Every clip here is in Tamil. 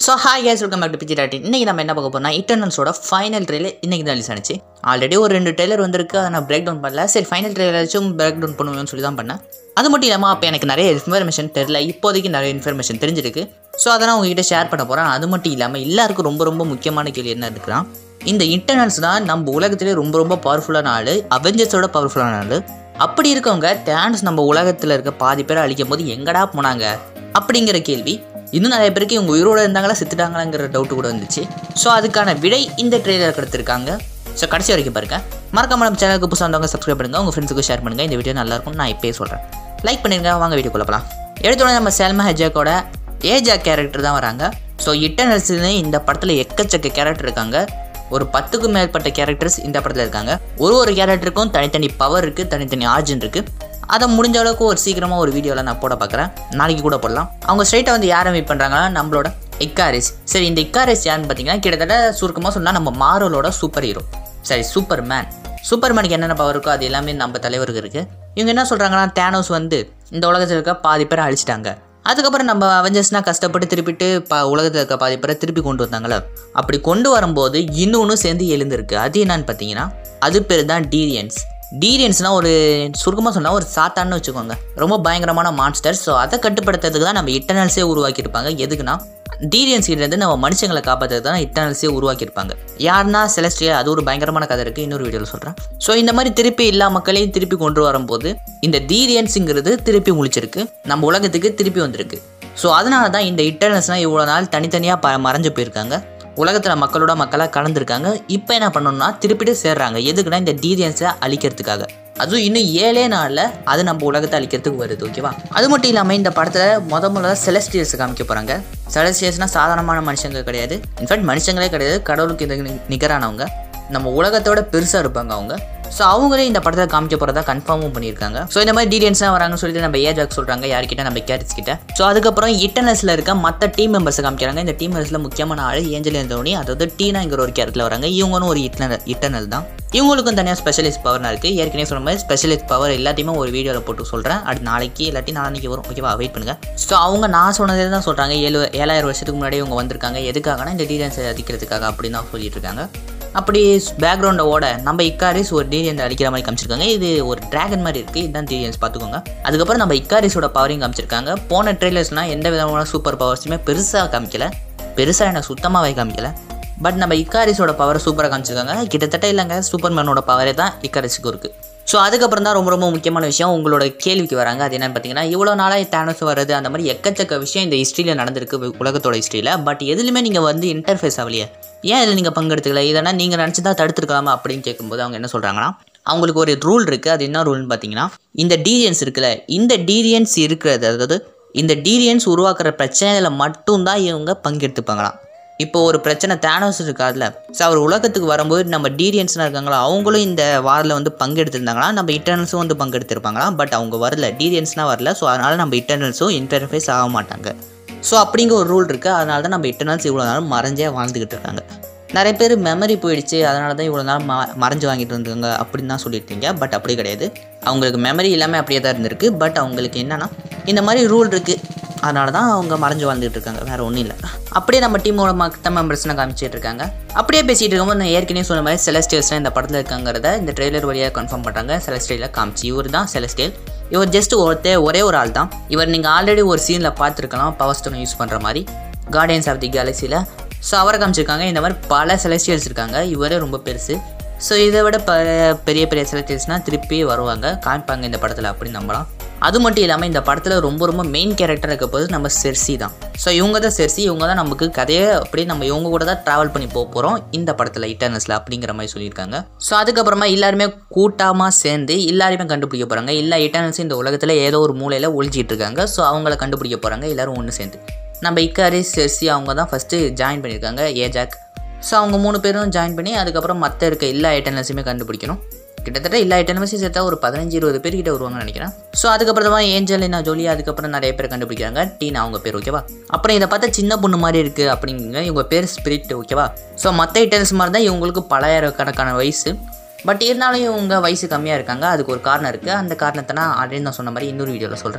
so hi guys welcome back to PG daddy இன்றைக்கி நம்ம என்ன பார்க்க போறோம்னா இட்டர்னல்ஸோட ஃபைனல் ட்ரெயிலர் இன்றைக்கி தான் ரிலீஸ் ஆனிச்சு ஆல்ரெடி ஒரு ரெண்டு ட்ரெய்லர் வந்திருக்கு அதை நான் பிரேக் டவுன் பண்ணல சரி ஃபைனல் ட்ரெய்லராச்சும் பிரேக் டவுன் பண்ணுவேன்னு சொல்லி தான் பண்ணேன் அது மட்டும் இல்லாமல் அப்போ எனக்கு நிறைய இன்ஃபர்மேஷன் தெரில இப்போதைக்கு நிறைய இன்ஃபர்மேஷன் தெரிஞ்சிருக்கு ஸோ அதை நான் உங்ககிட்ட ஷேர் பண்ண போகிறேன் அது மட்டும் இல்லாமல் எல்லாருக்கும் ரொம்ப ரொம்ப முக்கியமான கேள்வி என்ன இருக்குன்னா இந்த இன்டர்னல்ஸ் தான் நம்ம உலகத்திலே ரொம்ப ரொம்ப பவர்ஃபுல்லான ஆள் அவெஞ்சர்ஸோட பவர்ஃபுல்லான ஆள் அப்படி இருக்கவங்க டேன்ஸ் நம்ம உலகத்தில் இருக்க பாதி பேரை அழிக்கும் போது எங்கடா போனாங்க அப்படிங்கிற கேள்வி இன்னும் நிறைய பேருக்கு இவங்க உயிரோடு இருந்தாங்களா செத்துட்டாங்களாங்கிற டவுட் கூட வந்துச்சு ஸோ அதுக்கான விடை இந்த ட்ரெயிலர் கொடுத்துருக்காங்க ஸோ கடைசி வரைக்கும் பாருங்க மறக்காம நம்ம சேனலுக்கு புதுசாக வந்தவங்க சப்ஸ்கிரைப் பண்ணுங்க உங்கள் ஃப்ரெண்ட்ஸுக்கு ஷேர் பண்ணுங்க இந்த வீடியோ நல்லா இருக்கும் நான் இப்பயே சொல்கிறேன் லைக் பண்ணிருங்க வாங்க வீடியோ போகலாம் எடுத்தோடனே நம்ம செல்மா ஹெஜாக்கோட ஏஜா கேரக்டர் தான் வராங்க ஸோ இட்டர்னல்ஸ்னு இந்த படத்தில் எக்கச்சக்க கேரக்டர் இருக்காங்க ஒரு பத்துக்கும் மேற்பட்ட கேரக்டர்ஸ் இந்த படத்தில் இருக்காங்க ஒரு ஒரு கேரக்டருக்கும் தனித்தனி பவர் இருக்குது தனித்தனி ஆர்ஜின் இருக்குது அதை முடிஞ்ச அளவுக்கு ஒரு சீக்கிரமாக ஒரு வீடியோவில் நான் போட பார்க்குறேன் நாளைக்கு கூட போடலாம் அவங்க ஸ்ட்ரைட்டாக வந்து யாரை மீட் பண்ணுறாங்கன்னா நம்மளோட இக்காரிஸ் சரி இந்த இக்காரிஸ் யாருன்னு பார்த்தீங்கன்னா கிட்டத்தட்ட சுருக்கமாக சொன்னால் நம்ம மாரோலோட சூப்பர் ஹீரோ சரி சூப்பர் மேன் சூப்பர்மேனுக்கு என்னென்ன பவர் இருக்கோ அது எல்லாமே நம்ம தலைவருக்கு இருக்குது இவங்க என்ன சொல்கிறாங்கன்னா தேனோஸ் வந்து இந்த உலகத்தில் இருக்க பாதி பேரை அழிச்சிட்டாங்க அதுக்கப்புறம் நம்ம அவெஞ்சர்ஸ்னா கஷ்டப்பட்டு திருப்பிட்டு பா உலகத்தில் இருக்க பாதி பேரை திருப்பி கொண்டு வந்தாங்களே அப்படி கொண்டு வரும்போது இன்னொன்று சேர்ந்து எழுந்திருக்கு அது என்னன்னு பார்த்தீங்கன்னா அது பேர் தான் டீரியன்ஸ் டீரியன்ஸ்னால் ஒரு சுருக்கமாக சொன்னால் ஒரு சாத்தான்னு வச்சுக்கோங்க ரொம்ப பயங்கரமான மான்ஸ்டர் ஸோ அதை கட்டுப்படுத்துறதுக்கு தான் நம்ம இட்டர்னல்ஸே உருவாக்கியிருப்பாங்க எதுக்குன்னா டீரியன்ஸ் கிட்டேருந்து நம்ம மனுஷங்களை காப்பாற்றுறது தான் இட்டர்னல்ஸே உருவாக்கியிருப்பாங்க யாருன்னா செலஸ்டியல் அது ஒரு பயங்கரமான கதை இருக்குது இன்னொரு வீடியோவில் சொல்கிறேன் ஸோ இந்த மாதிரி திருப்பி எல்லா மக்களையும் திருப்பி கொண்டு வரும்போது இந்த டீரியன்ஸுங்கிறது திருப்பி முழிச்சிருக்கு நம்ம உலகத்துக்கு திருப்பி வந்திருக்கு ஸோ அதனால தான் இந்த இட்டர்னல்ஸ்னால் இவ்வளோ நாள் தனித்தனியாக ப மறைஞ்சு போயிருக்காங்க உலகத்தில் மக்களோட மக்களாக கலந்துருக்காங்க இப்போ என்ன பண்ணணும்னா திருப்பிட்டு சேர்றாங்க எதுக்குன்னா இந்த டீரியன்ஸை அழிக்கிறதுக்காக அதுவும் இன்னும் ஏழே நாளில் அது நம்ம உலகத்தை அழிக்கிறதுக்கு வருது ஓகேவா அது மட்டும் இல்லாமல் இந்த படத்தில் முத முதல்ல செலஸ்டியல்ஸ் காமிக்க போகிறாங்க செலஸ்டியல்ஸ்னால் சாதாரணமான மனுஷங்க கிடையாது இன்ஃபேக்ட் மனுஷங்களே கிடையாது கடவுளுக்கு இது நி- நிகரானவங்க நம்ம உலகத்தோட பெருசாக இருப்பாங்க அவங்க ஸோ அவங்களே இந்த படத்தை காமிக்க போகிறதா கன்ஃபார்மும் பண்ணியிருக்காங்க ஸோ இந்த மாதிரி டீடைல்ஸ்லாம் வராங்கன்னு சொல்லிட்டு நம்ம ஏஜாக் சொல்கிறாங்க யார்கிட்ட நம்ம கேரிஸ் கிட்ட ஸோ அதுக்கப்புறம் இட்டர்னஸில் இருக்க மற்ற டீம் மெம்பர்ஸை காமிக்கிறாங்க இந்த டீம் மெம்பர்ஸில் முக்கியமான ஆள் ஏஞ்சல் தோனி அதாவது டீனாங்கிற ஒரு கேரக்டரில் வராங்க இவங்களும் ஒரு இட்டர்னல் இட்டர்னல் தான் இவங்களுக்கும் தனியாக ஸ்பெஷலிஸ்ட் பவர்னா இருக்குது ஏற்கனவே சொன்ன மாதிரி ஸ்பெஷலிஸ்ட் பவர் எல்லாத்தையுமே ஒரு வீடியோவில் போட்டு சொல்கிறேன் அது நாளைக்கு இல்லாட்டி நாளைக்கு வரும் ஓகேவா வெயிட் பண்ணுங்கள் ஸோ அவங்க நான் சொன்னதே தான் சொல்கிறாங்க ஏழு ஏழாயிரம் வருஷத்துக்கு முன்னாடி இவங்க வந்திருக்காங்க எதுக்காகனா இந்த டீடைல்ஸை அதிக்கிறதுக்காக அப்படின்னு தான் சொல்லிட்டு இருக்காங்க அப்படி பேக்ரவுண்டை ஓட நம்ம இக்காரிஸ் ஒரு டீரியன்ஸ் அடிக்கிற மாதிரி காமிச்சிருக்காங்க இது ஒரு டிராகன் மாதிரி இருக்குது இதுதான் டீரியன்ஸ் பார்த்துக்கோங்க அதுக்கப்புறம் நம்ம இக்காரிஸோட பவரையும் காமிச்சிருக்காங்க போன ட்ரெய்லர்ஸ்னால் எந்த விதமான சூப்பர் பவர்ஸுமே பெருசாக காமிக்கல பெருசாக எனக்கு சுத்தமாகவே காமிக்கல பட் நம்ம இக்காரிஸோட பவரை சூப்பராக காமிச்சிருக்காங்க கிட்டத்தட்ட இல்லைங்க சூப்பர்மேனோட பவரே தான் இக்காரிஸுக்கு இருக்குது ஸோ அதுக்கப்புறம் தான் ரொம்ப ரொம்ப முக்கியமான விஷயம் உங்களோட கேள்விக்கு வராங்க அது என்னன்னு பார்த்தீங்கன்னா இவ்வளோ நாளாக தேனஸ் வர்றது அந்த மாதிரி எக்கச்சக்க விஷயம் இந்த ஹிஸ்ட்ரியில் நடந்திருக்கு வி- உலகத்தோட ஹிஸ்ட்ரியில் பட் எதுலையுமே நீங்கள் வந்து இன்டர்ஃபேஸ் ஆகலையே ஏன் இதில் நீங்கள் பங்கெடுத்துக்கல இதனா நீங்கள் நினச்சி தான் தடுத்துருக்கலாமா அப்படின்னு கேட்கும்போது அவங்க என்ன சொல்கிறாங்கன்னா அவங்களுக்கு ஒரு ரூல் இருக்குது அது என்ன ரூல்னு பார்த்தீங்கன்னா இந்த டீரியன்ஸ் இருக்குல்ல இந்த டீரியன்ஸ் இருக்கிறது அதாவது இந்த டீரியன்ஸ் உருவாக்குற பிரச்சனையில் மட்டும்தான் இவங்க பங்கெடுத்துப்பாங்களாம் இப்போ ஒரு பிரச்சனை தேனோஸ் இருக்காதுல ஸோ அவர் உலகத்துக்கு வரும்போது நம்ம டீரியன்ஸ்லாம் இருக்காங்களா அவங்களும் இந்த வாரில் வந்து பங்கெடுத்திருந்தாங்களா நம்ம இன்டர்னல்ஸும் வந்து பங்கெடுத்திருப்பாங்களா பட் அவங்க வரல டீரியன்ஸ்லாம் வரல ஸோ அதனால் நம்ம இன்டர்னல்ஸும் இன்டர்ஃபேஸ் ஆக மாட்டாங்க ஸோ அப்படிங்கிற ஒரு ரூல் இருக்குது அதனால தான் நம்ம இன்டர்னல்ஸ் இவ்வளோ நாள் மறைஞ்சே வாழ்ந்துக்கிட்டு இருக்காங்க நிறைய பேர் மெமரி போயிடுச்சு அதனால தான் இவ்வளோ நாள் ம மறைஞ்சு வாங்கிட்டு இருந்தாங்க அப்படின்னு தான் சொல்லியிருக்கீங்க பட் அப்படி கிடையாது அவங்களுக்கு மெமரி எல்லாமே அப்படியே தான் இருந்திருக்கு பட் அவங்களுக்கு என்னன்னா இந்த மாதிரி ரூல் இருக்குது அதனால தான் அவங்க மறைஞ்சு வாழ்ந்துட்டு இருக்காங்க வேற ஒன்றும் இல்லை அப்படியே நம்ம டீமோட மற்ற மெம்பர்ஸ்லாம் காமிச்சிட்டு இருக்காங்க அப்படியே பேசிட்டு இருக்கும்போது நான் ஏற்கனவே சொன்ன மாதிரி செலஸ்டியல்ஸ்லாம் இந்த படத்தில் இருக்காங்கிறத இந்த ட்ரெய்லர் வழியாக கன்ஃபார்ம் பண்ணுறாங்க செலஸ்டியலில் காமிச்சு இவர் தான் செலஸ்டியல் இவர் ஜஸ்ட் ஒருத்தே ஒரே ஒரு ஆள் தான் இவர் நீங்கள் ஆல்ரெடி ஒரு சீனில் பார்த்துருக்கலாம் பவர் ஸ்டோன் யூஸ் பண்ணுற மாதிரி கார்டியன்ஸ் ஆஃப் தி கேலக்ஸியில் ஸோ அவரை காமிச்சிருக்காங்க இந்த மாதிரி பல செலஸ்டியல்ஸ் இருக்காங்க இவரே ரொம்ப பெருசு ஸோ இதை விட ப பெரிய பெரிய செலக்டர்ஸ்னால் திருப்பி வருவாங்க காமிப்பாங்க இந்த படத்தில் அப்படின்னு நம்பலாம் அது மட்டும் இல்லாமல் இந்த படத்தில் ரொம்ப ரொம்ப மெயின் கேரக்டர் இருக்க போது நம்ம செர்சி தான் ஸோ இவங்க தான் செர்சி இவங்க தான் நமக்கு கதையை அப்படியே நம்ம இவங்க கூட தான் ட்ராவல் பண்ணி போக போகிறோம் இந்த படத்தில் இட்டர்னஸில் அப்படிங்கிற மாதிரி சொல்லியிருக்காங்க ஸோ அதுக்கப்புறமா எல்லாருமே கூட்டமாக சேர்ந்து எல்லாருமே கண்டுபிடிக்க போகிறாங்க எல்லா இட்டர்னல்ஸும் இந்த உலகத்தில் ஏதோ ஒரு மூலையில் ஒழிச்சிட்டு இருக்காங்க ஸோ அவங்கள கண்டுபிடிக்க போகிறாங்க எல்லாரும் ஒன்று சேர்ந்து நம்ம இக்காரி செர்சி அவங்க தான் ஃபஸ்ட்டு ஜாயின் பண்ணியிருக்காங்க ஏஜாக் ஸோ அவங்க மூணு பேரும் ஜாயின் பண்ணி அதுக்கப்புறம் மற்ற இருக்க எல்லா ஐட்டம்ஸுமே கண்டுபிடிக்கணும் கிட்டத்தட்ட எல்லா ஐட்டம்ஸையும் சேர்த்தா ஒரு பதினஞ்சு இருபது பேர் கிட்ட வருவாங்கன்னு நினைக்கிறேன் ஸோ அதுக்கப்புறமா ஏஞ்சலினா ஜோலி அதுக்கப்புறம் நிறைய பேர் கண்டுபிடிக்கிறாங்க டீனா அவங்க பேர் ஓகேவா அப்புறம் இதை பார்த்தா சின்ன பொண்ணு மாதிரி இருக்குது அப்படிங்க இவங்க பேர் ஸ்பிரிட் ஓகேவா ஸோ மற்ற ஐட்டம்ஸ் மாதிரி தான் இவங்களுக்கு பலாயிரக்கணக்கான வயசு பட் இருந்தாலும் இவங்க வயசு கம்மியாக இருக்காங்க அதுக்கு ஒரு காரணம் இருக்குது அந்த காரணத்தை நான் ஆல்ரெடி நான் சொன்ன மாதிரி இன்னொரு வீடியோவில் சொல்கிறேன்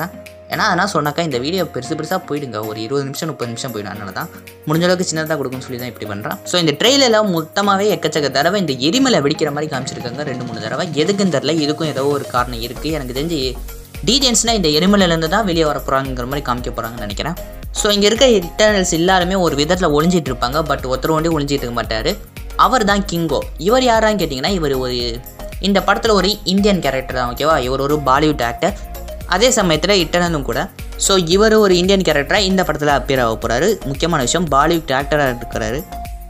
ஏன்னா அதனால் சொன்னாக்கா இந்த வீடியோ பெருசு பெருசாக போயிடுங்க ஒரு இருபது நிமிஷம் முப்பது நிமிஷம் போயிடும் அதனால தான் முடிஞ்ச அளவுக்கு சின்னதாக கொடுக்குன்னு சொல்லி தான் இப்படி பண்ணுறேன் ஸோ இந்த ட்ரெயிலில் மொத்தமாகவே எக்கச்சக்க தடவை இந்த எரிமலை வெடிக்கிற மாதிரி காமிச்சிருக்காங்க ரெண்டு மூணு தடவை எதுக்குன்னு தெரில இதுக்கும் ஏதோ ஒரு காரணம் இருக்குது எனக்கு தெரிஞ்சு டீடைல்ஸ்னால் இந்த எரிமலையிலேருந்து தான் வெளியே வர போகிறாங்கிற மாதிரி காமிக்க போகிறாங்கன்னு நினைக்கிறேன் ஸோ இங்கே இருக்க இட்டர்னல்ஸ் எல்லாருமே ஒரு விதத்தில் ஒளிஞ்சிட்டு இருப்பாங்க பட் ஒருத்தர் ஒண்டி ஒளிஞ்சிட்டு இருக்க மாட்டார் அவர் தான் கிங்கோ இவர் யாரான்னு கேட்டிங்கன்னா இவர் ஒரு இந்த படத்தில் ஒரு இந்தியன் கேரக்டர் தான் ஓகேவா இவர் ஒரு பாலிவுட் ஆக்டர் அதே சமயத்தில் இட்டர்னலும் கூட ஸோ இவர் ஒரு இந்தியன் கேரக்டராக இந்த படத்தில் அப்பியர் ஆக போகிறாரு முக்கியமான விஷயம் பாலிவுட் ஆக்டராக இருக்கிறாரு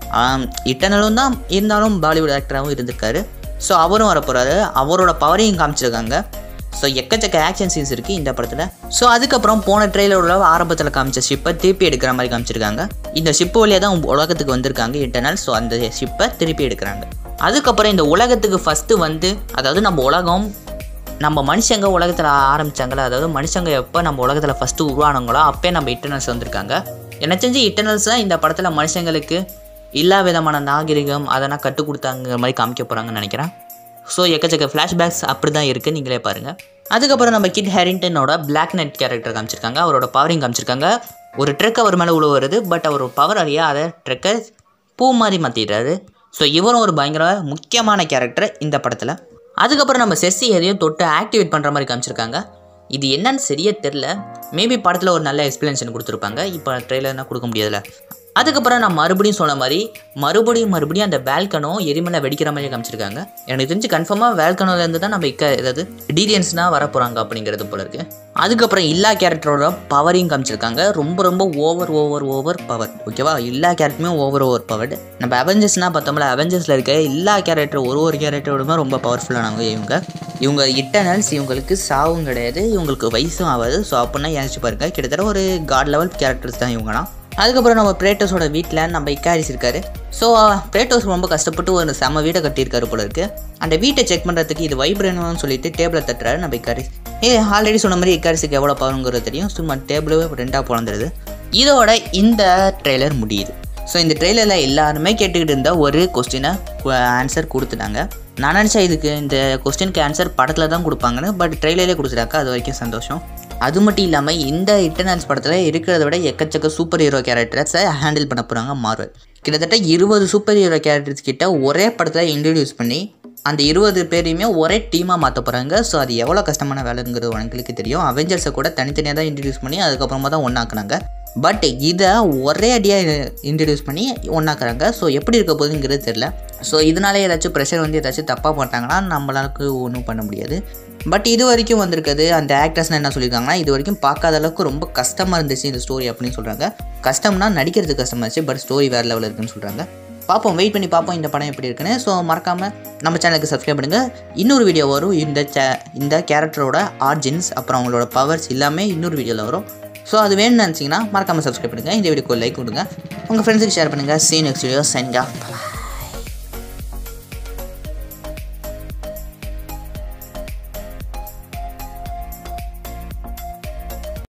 இட்டர்னலும் தான் இருந்தாலும் பாலிவுட் ஆக்டராகவும் இருந்திருக்காரு ஸோ அவரும் வர போகிறாரு அவரோட பவரையும் காமிச்சிருக்காங்க ஸோ எக்கச்சக்க ஆக்ஷன் சீன்ஸ் இருக்குது இந்த படத்தில் ஸோ அதுக்கப்புறம் போன ட்ரெயிலரோட ஆரம்பத்தில் காமிச்ச ஷிப்பை திருப்பி எடுக்கிற மாதிரி காமிச்சிருக்காங்க இந்த ஷிப்பு வழியாக தான் உலகத்துக்கு வந்திருக்காங்க இன்டர்னல் ஸோ அந்த ஷிப்பை திருப்பி எடுக்கிறாங்க அதுக்கப்புறம் இந்த உலகத்துக்கு ஃபஸ்ட்டு வந்து அதாவது நம்ம உலகம் நம்ம மனுஷங்க உலகத்தில் ஆரம்பிச்சாங்களா அதாவது மனுஷங்க எப்போ நம்ம உலகத்தில் ஃபஸ்ட்டு உருவானாங்களோ அப்போ நம்ம இட்டர்னல்ஸ் வந்திருக்காங்க எனக்கு தெரிஞ்சு இட்டர்னல்ஸ் தான் இந்த படத்தில் மனுஷங்களுக்கு எல்லா விதமான நாகரிகம் அதெல்லாம் கற்றுக் கொடுத்தாங்கிற மாதிரி காமிக்க போகிறாங்கன்னு நினைக்கிறேன் ஸோ எக்கச்சக்க ஃப்ளாஷ்பேக்ஸ் அப்படி தான் இருக்குது நீங்களே பாருங்கள் அதுக்கப்புறம் நம்ம கிட் ஹேரிங்டனோட பிளாக் நைட் கேரக்டர் காமிச்சிருக்காங்க அவரோட பவரையும் காமிச்சிருக்காங்க ஒரு ட்ரெக் அவர் மேலே உள்ள வருது பட் அவர் பவர் அறியா அதை ட்ரெக்கை பூ மாதிரி மாற்றிடுறாரு ஸோ இவரும் ஒரு பயங்கர முக்கியமான கேரக்டர் இந்த படத்தில் அதுக்கப்புறம் நம்ம செஸ்ஸி எதையும் தொட்டு ஆக்டிவேட் பண்ணுற மாதிரி காமிச்சிருக்காங்க இது என்னன்னு சரியே தெரில மேபி படத்தில் ஒரு நல்ல எக்ஸ்பிளனேஷன் கொடுத்துருப்பாங்க இப்போ ட்ரெய்லர்னா கொடுக்க முடியாதுல்ல அதுக்கப்புறம் நான் மறுபடியும் சொன்ன மாதிரி மறுபடியும் மறுபடியும் அந்த வேல்கனும் எரிமலை வெடிக்கிற மாதிரி காமிச்சிருக்காங்க எனக்கு தெரிஞ்சு கன்ஃபார்மாக வேல்கனோலேருந்து தான் நம்ம இக்க ஏதாவது டீரியன்ஸ்னால் வர போகிறாங்க அப்படிங்கிறது போல இருக்கு அதுக்கப்புறம் எல்லா கேரக்டரோட பவரையும் காமிச்சிருக்காங்க ரொம்ப ரொம்ப ஓவர் ஓவர் ஓவர் பவர் ஓகேவா எல்லா கேரக்டருமே ஓவர் ஓவர் பவர்டு நம்ம அவெஞ்சர்ஸ்னால் பார்த்தோம்ல அவெஞ்சர்ஸில் இருக்க எல்லா கேரக்டர் ஒரு ஒரு கேரக்டரோடுமே ரொம்ப பவர்ஃபுல்லானவங்க இவங்க இவங்க இட்டர்னல்ஸ் இவங்களுக்கு சாவும் கிடையாது இவங்களுக்கு வயசும் ஆகாது ஸோ அப்படின்னா யோசிச்சு பாருங்க கிட்டத்தட்ட ஒரு காட் லெவல் கேரக்டர்ஸ் தான் இவங்கலாம் அதுக்கப்புறம் நம்ம பிரேட்டோஸோட வீட்டில் நம்ம இக்காரிஸ் இருக்காரு ஸோ பிரேட்டோஸ் ரொம்ப கஷ்டப்பட்டு ஒரு செம வீடை கட்டியிருக்காரு போல இருக்கு அந்த வீட்டை செக் பண்ணுறதுக்கு இது வைப்ரேனுன்னு சொல்லிட்டு டேபிளை தட்டுறாரு நம்ம இக்காரிஸ் ஏ ஆல்ரெடி சொன்ன மாதிரி இக்காரிஸுக்கு எவ்வளோ பவருங்கிறது தெரியும் சும்மா டேபிளே ரெண்டாக பிறந்துருது இதோட இந்த ட்ரெய்லர் முடியுது ஸோ இந்த ட்ரெய்லரில் எல்லாருமே கேட்டுக்கிட்டு இருந்த ஒரு கொஸ்டினை ஆன்சர் கொடுத்துட்டாங்க நான் நினச்சேன் இதுக்கு இந்த கொஸ்டினுக்கு ஆன்சர் படத்தில் தான் கொடுப்பாங்கன்னு பட் ட்ரெய்லரே கொடுத்துட்டாங்க அது வரைக்கும் சந்தோஷம் அது மட்டும் இல்லாமல் இந்த இட்டர்னல்ஸ் படத்தில் இருக்கிறத விட எக்கச்சக்க சூப்பர் ஹீரோ கேரக்டர்ஸை ஹேண்டில் பண்ண போகிறாங்க மார்வல் கிட்டத்தட்ட இருபது சூப்பர் ஹீரோ கேரக்டர்ஸ் கிட்ட ஒரே படத்தில் இன்ட்ரடியூஸ் பண்ணி அந்த இருபது பேரையுமே ஒரே டீமாக மாற்ற போகிறாங்க ஸோ அது எவ்வளோ கஷ்டமான வேலைங்கிறது உங்களுக்கு தெரியும் அவெஞ்சர்ஸை கூட தனித்தனியாக தான் இன்ட்ரடியூஸ் பண்ணி அதுக்கப்புறமா தான் ஒன்றாக்குனாங்க பட் இதை ஒரே அடியாக இன்ட்ரடியூஸ் பண்ணி ஒன்றாக்குறாங்க ஸோ எப்படி இருக்க போகுதுங்கிறது தெரில ஸோ இதனால ஏதாச்சும் ப்ரெஷர் வந்து ஏதாச்சும் தப்பாக பண்ணிட்டாங்கன்னா நம்மளாக்கு ஒன்றும் பண்ண முடியாது பட் இது வரைக்கும் வந்திருக்குது அந்த ஆக்டர்ஸ்னால் என்ன சொல்லியிருக்காங்கன்னா இது வரைக்கும் பார்க்காத அளவுக்கு ரொம்ப கஷ்டமாக இருந்துச்சு இந்த ஸ்டோரி அப்படின்னு சொல்கிறாங்க கஷ்டம்னா நடிக்கிறது கஷ்டமாக இருந்துச்சு பட் ஸ்டோரி வேறு லெவலில் இருக்குன்னு சொல்கிறாங்க பார்ப்போம் வெயிட் பண்ணி பார்ப்போம் இந்த படம் எப்படி இருக்குன்னு ஸோ மறக்காமல் நம்ம சேனலுக்கு சப்ஸ்கிரைப் பண்ணுங்கள் இன்னொரு வீடியோ வரும் இந்த சே இந்த கேரக்டரோட ஆர்ஜின்ஸ் அப்புறம் அவங்களோட பவர்ஸ் எல்லாமே இன்னொரு வீடியோவில் வரும் ஸோ அது வேணும்னு நினச்சிங்கன்னா மறக்காமல் சப்ஸ்கிரைப் பண்ணுங்கள் இந்த வீடியோக்கு லைக் கொடுங்க உங்கள் ஃப்ரெண்ட்ஸுக்கு ஷேர் பண்ணுங்கள் see next video send of